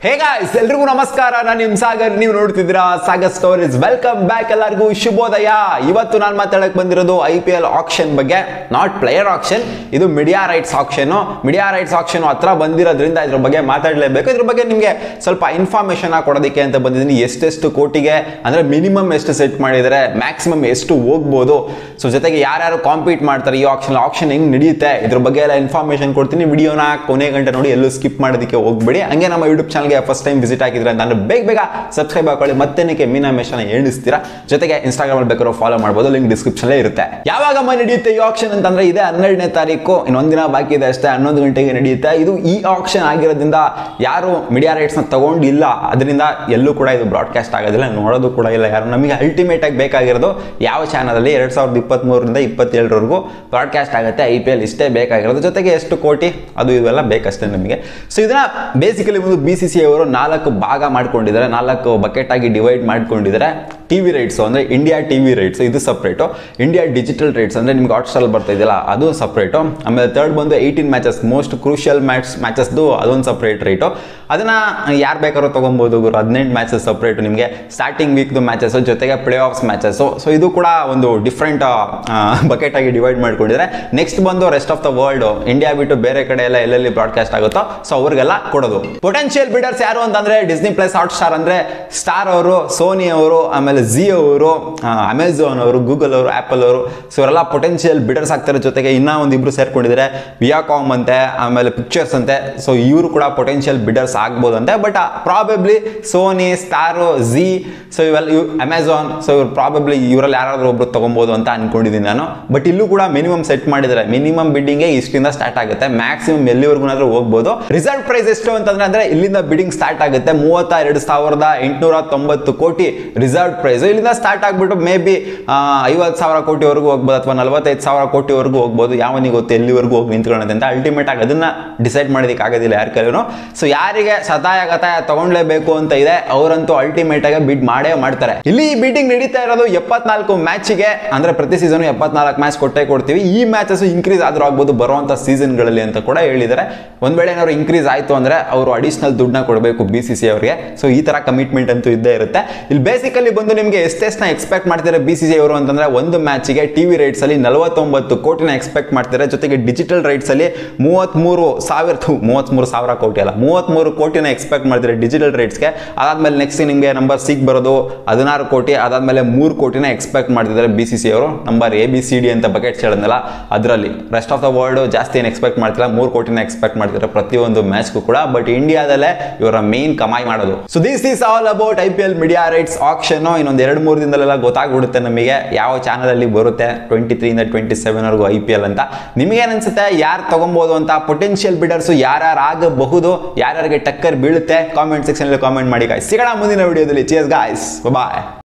Hey guys ಎಲ್ರಿಗೂ ನಮಸ್ಕಾರ ನಾನು ನಿಮ್ ಸಾಗರ್ ನೀವು ನೋಡ್ತಿದ್ದೀರಾ ಸಾಗರ್ ಸ್ಟೋರೀಸ್ ವೆಲ್ಕಮ್ ಬ್ಯಾಕ್ ಎಲ್ಲರಿಗೂ ಶುಭೋದಯ ಇವತ್ತು ನಾನು ಮಾತಾಡಕ್ ಬಂದಿರೋದು ಐ ಪಿ ಎಲ್ ಆಕ್ಷನ್ ಬಗ್ಗೆ ನಾಟ್ ಪ್ಲೇಯರ್ ಆಕ್ಷನ್ ಇದು media rights auction media rights auction ಹತ್ರ ಬಂದಿರೋದ್ರಿಂದ ಇದ್ರ ಬಗ್ಗೆ ಮಾತಾಡಲೇಬೇಕು ಇದ್ರ ಬಗ್ಗೆ ನಿಮಗೆ ಸ್ವಲ್ಪ ಇನ್ಫಾರ್ಮೇಶನ್ ಕೊಡೋದಕ್ಕೆ ಅಂತ ಬಂದಿದ್ದೀನಿ ಎಷ್ಟೆಷ್ಟು ಕೋಟಿಗೆ ಅಂದ್ರೆ ಮಿನಿಮಮ್ ಎಷ್ಟು ಸೆಟ್ ಮಾಡಿದರೆ ಮ್ಯಾಕ್ಸಿಮಮ್ ಎಷ್ಟು ಹೋಗ್ಬೋದು ಸೊ ಜೊತೆಗೆ ಯಾರ್ಯಾರು ಕಾಂಪೀಟ್ ಮಾಡ್ತಾರೆ ಈ ಆಕ್ಷನ್ ಆಕ್ಷನ್ ಹೆಂಗ್ ನಡೆಯುತ್ತೆ ಇದ್ರ ಬಗ್ಗೆ ಎಲ್ಲ ಇನ್ಫಾರ್ಮೇಶನ್ ಕೊಡ್ತೀನಿ ವಿಡಿಯೋನ ಕೊನೆ ಗಂಟೆ ನೋಡಿ ಎಲ್ಲೂ ಸ್ಕಿಪ್ ಮಾಡೋದಕ್ಕೆ ಹೋಗ್ಬೇಡಿ ಹಂಗೆ ನಮ್ಮ ಯೂಟ್ಯೂಬ್ ಚಾನಲ್ಗೆ ಫಸ್ಟ್ ಟೈಮ್ ವಿಸಿಟ್ ಆಗಿದ್ರೆ ಅಂತ ಅಂದ್ರೆ ಬೇಗ ಬೇಗ ಸಬ್ಸ್ಕ್ರೈಬ್ ಹಾಕೊಳ್ಳಿ ಮತ್ತೇನಕ್ಕೆ ಮೀನಾ ಮೇಷನ ಎಣಿಸ್ತೀರಾ ಜೊತೆಗೆ ಇನ್ಸ್ಟಾಗ್ರಾಮ್ ಅಲ್ಲಿ ಬೇಕಾದ್ರೂ ಫಾಲೋ ಮಾಡ್ಬೋದು ಲಿಂಕ್ ಡಿಸ್ಕ್ರಿಪ್ಷನ್ ಇರುತ್ತೆ ಯಾವಾಗ ಅಮ್ಮ ನಡೆಯುತ್ತೆ ಈ ಆಕ್ಷನ್ ಅಂತಂದ್ರೆ ಇದೆ ಹನ್ನೆರಡನೇ ತಾರೀಕು ಇನ್ನೊಂದಿನ ಬಾಕಿ ಇದೆ ಅಷ್ಟೇ ಹನ್ನೊಂದು ಗಂಟೆಗೆ ನಡೆಯುತ್ತೆ ಇದು ಈ ಆಕ್ಷನ್ ಆಗಿರೋದ್ರಿಂದ ಯಾರು ಮೀಡಿಯಾ ರೈಟ್ಸ್ ನ ತಗೊಂಡಿಲ್ಲ ಅದರಿಂದ ಎಲ್ಲೂ ಕೂಡ ಇದು ಬ್ರಾಡ್ಕಾಸ್ಟ್ ಆಗೋದಿಲ್ಲ ನೋಡೋದು ಕೂಡ ಇಲ್ಲ ಯಾರು ನಮಗೆ ಅಲ್ಟಿಮೇಟ್ ಆಗಿ ಬೇಕಾಗಿರೋದು ಯಾವ ಚಾನಲ್ ಅಲ್ಲಿ ಎರಡ್ ಸಾವಿರದ ಇಪ್ಪತ್ತ್ ಮೂರರಿಂದ ಇಪ್ಪತ್ತೇಳರವರೆಗೂ ಬ್ರಾಡ್ಕಾಸ್ಟ್ ಆಗುತ್ತೆ ಐ ಪಿ ಎಲ್ ಇಷ್ಟೇ ಬೇಕಾಗಿರೋದು ಜೊತೆಗೆ ಎಷ್ಟು ಕೋಟಿ ಅದು ಇವೆಲ್ಲ ಬೇಕಷ್ಟೇ ನಮಗೆ ಸೊ ಇದನ್ನ ಬೇಸಿಕಲಿ ಒಂದು ಬಿ ಸಿ ಸಿ ಅವರು ನಾಲ್ಕು ಭಾಗ ಮಾಡ್ಕೊಂಡಿದ್ದಾರೆ ನಾಲ್ಕು ಬಕೆಟ್ ಆಗಿ ಡಿವೈಡ್ ಮಾಡ್ಕೊಂಡಿದ್ದಾರೆ ಟಿವಿ ರೈಟ್ಸ್ ಅಂದ್ರೆ ಇಂಡಿಯಾ ಟಿವಿ ರೈಟ್ಸ್ ಇದು ಸಪ್ರೇಟು ಇಂಡಿಯಾ ಡಿಜಿಟಲ್ ರೈಟ್ಸ್ ಅಂದ್ರೆ ನಿಮ್ಗೆ ಹಾಟ್ಸ್ಟಾರ್ ಬರ್ತಾ ಇದೆಯಲ್ಲ ಅದು ಸಪ್ರೇಟು ಆಮೇಲೆ ಥರ್ಡ್ ಬಂದು eighteen matches most crucial match ಮ್ಯಾಚಸ್ದು ಅದೊಂದು ಸಪ್ರೇಟ್ ರೈಟು ಅದನ್ನ ಯಾರು ಬೇಕಾದ್ರೂ ತೊಗೊಬೋದು ಗುರು ಹದಿನೆಂಟು ಮ್ಯಾಚಸ್ ಸಪ್ರೇಟು ನಿಮಗೆ ಸ್ಟಾರ್ಟಿಂಗ್ ವೀಕ್ದು ಮ್ಯಾಚಸ್ ಜೊತೆಗೆ ಪ್ಲೇ ಆಫ್ಸ್ ಮ್ಯಾಚಸ್ಸು ಸೊ ಇದು ಕೂಡ ಒಂದು ಡಿಫ್ರೆಂಟ್ ಬಕೆಟ್ ಆಗಿ ಡಿವೈಡ್ ಮಾಡ್ಕೊಂಡಿದ್ದಾರೆ ನೆಕ್ಸ್ಟ್ ಬಂದು rest of the world India ಬಿಟ್ಟು ಬೇರೆ ಕಡೆ ಎಲ್ಲ ಎಲ್ಲೆಲ್ಲಿ ಬ್ರಾಡ್ಕಾಸ್ಟ್ ಆಗುತ್ತೋ ಸೊ ಅವ್ರಿಗೆಲ್ಲ ಕೊಡೋದು ಪೊಟೆನ್ಷಿಯಲ್ ಬಿಡರ್ಸ್ ಯಾರು ಅಂತಂದ್ರೆ ಡಿಸ್ನಿ ಪ್ಲಸ್ ಹಾಟ್ ಸ್ಟಾರ್ ಅಂದ್ರೆ ಸ್ಟಾರ್ ಅವರು ಸೋನಿ ಅವರು ಆಮೇಲೆ ಜಿ ಅವರು ಅಮೆಝಾನ್ ಅವರು ಗೂಗಲ್ ಅವರು ಆಪಲ್ ಅವರು ಸೊ ಇವರೆಲ್ಲ ಪೊಟೆನ್ಷಿಯಲ್ ಬಿಡರ್ಸ್ ಆಗ್ತಾರೆ ಜೊತೆಗೆ ಇನ್ನ ಒಂದು ಇಬ್ರು ಸೇರ್ಕೊಂಡಿದ್ದಾರೆ ವಿಯಾಕಾಮ್ ಅಂತೆ ಆಮೇಲೆ ಪಿಕ್ಚರ್ಸ್ ಅಂತೆ ಸೊ ಇವರು ಕೂಡ ಪೊಟೆನ್ಷಿಯಲ್ ಬಿಡರ್ಸ್ ಆಗ್ಬೋದು ಅಂತೆ but probably Sony Star Zee so ಇವೆಲ್ಲ ಇವ್ ಅಮೆಝಾನ್ ಸೊ ಇವ್ರು ಪ್ರಾಬಬ್ಲಿ ಇವರಲ್ಲಿ ಯಾರಾದ್ರೂ ಒಬ್ರು ತಗೊಬೋದು ಅಂತ ಅನ್ಕೊಂಡಿದ್ದೀನಿ ನಾನು ಬಟ್ ಇಲ್ಲೂ ಕೂಡ ಮಿನಿಮಮ್ ಸೆಟ್ ಮಾಡಿದ್ದಾರೆ ಮಿನಿಮಮ್ ಬಿಡ್ಡಿಂಗ್ ಇಷ್ಟಿಂದ ಸ್ಟಾರ್ಟ್ ಆಗುತ್ತೆ ಮ್ಯಾಕ್ಸಿಮಮ್ ಎಲ್ಲಿವರೆಗೂ ಹೋಗ್ಬೋದು ರಿಸಲ್ಟ್ ಪ್ರೈಸ್ ಎಷ್ಟು ಅಂತಂದ್ರೆ ಅಂದ್ರೆ ಇಲ್ಲಿಂದ ಬಿಡಿಂಗ್ ಸ್ಟಾರ್ಟ್ ಆಗುತ್ತೆ ಮೂವತ್ತ ಎರಡು ಸಾವಿರದ ಎಂಟುನೂರ ತೊಂಬತ್ತು ಕೋಟಿ ರಿಸರ್ವ್ ಪ್ರೈಸ್ ಇಲ್ಲಿಂದ ಸ್ಟಾರ್ಟ್ ಆಗ್ಬಿಟ್ಟು ಮೇ ಬಿ ಐವತ್ತು ಸಾವಿರ ಕೋಟಿವರೆಗೂ ಹೋಗ್ಬೋದು ಅಥವಾ ನಲವತ್ತೈದು ಸಾವಿರ ಕೋಟಿವರೆಗೂ ಹೋಗ್ಬೋದು ಯಾವನಿಗೆ ಗೊತ್ತು ಎಲ್ಲಿವರೆಗೂ ಹೋಗಿ ನಿಂತ್ಕೊಳ್ಳೋದು ಅಂತ ಅಲ್ಟಿಮೇಟ್ ಆಗಿ ಅದನ್ನ ಡಿಸೈಡ್ ಮಾಡೋದಕ್ಕೆ ಆಗೋದಿಲ್ಲ ಯಾರ ಕೈಲೂ ಸೊ ಯಾರಿಗೆ ಸತಾಯ ಗತಾಯ ತಗೊಂಡ್ಲೇಬೇಕು ಅಂತ ಇದೆ ಅವರಂತೂ ಅಲ್ಟಿಮೇಟ್ ಆಗಿ ಬಿಡ್ ಮಾಡೇ ಮಾಡ್ತಾರೆ ಇಲ್ಲಿ ಈ ಬೀಟಿಂಗ್ ನಡೀತಾ ಇರೋದು ಎಪ್ಪತ್ನಾಲ್ಕು ಮ್ಯಾಚಿಗೆ ಅಂದ್ರೆ ಪ್ರತಿ ಸೀಸನ್ ಎಪ್ಪತ್ನಾಲ್ಕು ಮ್ಯಾಚ್ ಕೊಟ್ಟೆ ಕೊಡ್ತೀವಿ ಈ ಮ್ಯಾಚಸ್ ಇನ್ಕ್ರೀಸ್ ಆದ್ರೂ ಆಗ್ಬೋದು ಬರುವಂತ ಸೀಸನ್ಗಳಲ್ಲಿ ಅಂತ ಕೂಡ ಹೇಳಿದ್ದಾರೆ ಒಂದ್ ವೇಳೆ ಏನಾದ್ರು ಇನ್ಕ್ರೀಸ್ ಆಯ್ತು ಅಂದ್ರೆ ಅವರು ಅಡಿಷನಲ್ ದುಡ್ಡನ್ನ ಕೊಡಬೇಕು ಬಿ ಸಿ ಸಿ ಅವರಿಗೆ ಸೊ ಈ ತರ ಕಮಿಟ್ಮೆಂಟ್ ಅಂತೂ ಇದ್ದೇ ಇರುತ್ತೆ ಇಲ್ಲಿ ಬೇಸಿಕಲಿ ಬಂದು ನಿಮಗೆ ಎಷ್ಟೆಷ್ಟನ್ನ ಎಕ್ಸ್ಪೆಕ್ಟ್ ಮಾಡ್ತಾರೆ ಬಿ ಸಿ ಸಿ ಅವರು ಅಂತಂದ್ರೆ ಒಂದು ಮ್ಯಾಚಿಗೆ ಟಿವಿ ರೈಟ್ಸ್ ಅಲ್ಲಿ ನಲವತ್ತೊಂಬತ್ತು ಕೋಟಿನ ಎಕ್ಸ್ಪೆಕ್ಟ್ ಮಾಡ್ತಾರೆ ಜೊತೆಗೆ ಡಿಜಿಟಲ್ ರೈಟ್ಸ್ ಅಲ್ಲಿ ಮೂವತ್ಮೂರು ಸಾವಿರ ಮೂವತ್ಮೂರು ಸಾವಿರ ಕೋಟಿ ಅಲ್ಲ ಮೂವತ್ಮೂರು ಕೋಟಿನ ಎಕ್ಸ್ಪೆಕ್ಟ್ ಮಾಡ್ತಾರೆ ಡಿಜಿಟಲ್ ರೈಟ್ಸ್ಗೆ ಅದಾದ್ಮೇಲೆ ನೆಕ್ಸ್ಟ್ ನಿಮಗೆ ನಂಬರ್ ಸಿಕ್ ಬರೋದು ಹದಿನಾರು ಕೋಟಿ ಅದಾದ್ಮೇಲೆ ಮೂರು ಕೋಟಿನ ಎಕ್ಸ್ಪೆಕ್ಟ್ ಮಾಡ್ತಿದ್ದಾರೆ ಬಿ ಸಿ ಸಿ ಅವರು number A B C D ಅಂತ ಬಕೆಟ್ಸ್ ಹೇಳಿದ್ನಲ್ಲ ಅದರಲ್ಲಿ ರೆಸ್ಟ್ ಆಫ್ ದ ವರ್ಲ್ಡ್ ಜಾಸ್ತಿ ಏನು ಎಕ್ಸ್ಪೆಕ್ಟ್ ಮಾಡ್ತಿಲ್ಲ ಮೂರು ಕೋಟಿನ ಎಕ್ಸ್ಪೆಕ್ಟ್ ಮಾಡ್ತಿದ್ದಾರೆ ಪ್ರತಿಯೊಂದು ಮ್ಯಾಚ್ಗೂ ಕೂಡ ಬಟ್ ಇಂಡಿಯಾದಲ್ಲೇ ಇವರ ಮೇನ್ ಕಮಾಯಿ ಮಾಡೋದು so this is all about I P L media rights auction ಇನ್ನೊಂದು ಎರಡು ಮೂರು ದಿನದಲ್ಲೆಲ್ಲ ಗೊತ್ತಾಗ್ಬಿಡುತ್ತೆ ನಮಗೆ ಯಾವ ಚಾನಲ್ ಅಲ್ಲಿ ಬರುತ್ತೆ ಟ್ವೆಂಟಿ ತ್ರೀ ಇಂದ ಟ್ವೆಂಟಿ ಸೆವೆನ್ ವರೆಗೂ ಐ ಪಿ ಎಲ್ ಅಂತ ನಿಮಗೇನ್ ಅನ್ಸುತ್ತೆ ಯಾರು ತಗೊಬಹುದು ಅಂತ ಪೊಟೆನ್ಷಿಯಲ್ ಬಿಡರ್ಸ್ ಯಾರ್ಯಾರು ಆಗಬಹುದು ಯಾರ್ಯಾರಿಗೆ ಟಕ್ಕರ್ ಬೀಳುತ್ತೆ ಕಾಮೆಂಟ್ ಸೆಕ್ಷನ್ ಅಲ್ಲಿ ಕಾಮೆಂಟ್ ಮಾಡಿ guys. ಸಿಗೋಣ ಮುಂದಿನ ವಿಡಿಯೋದಲ್ಲಿ ಚಿಯರ್ಸ್ ಗಾಯ್ಸ್ ಬಾಯ್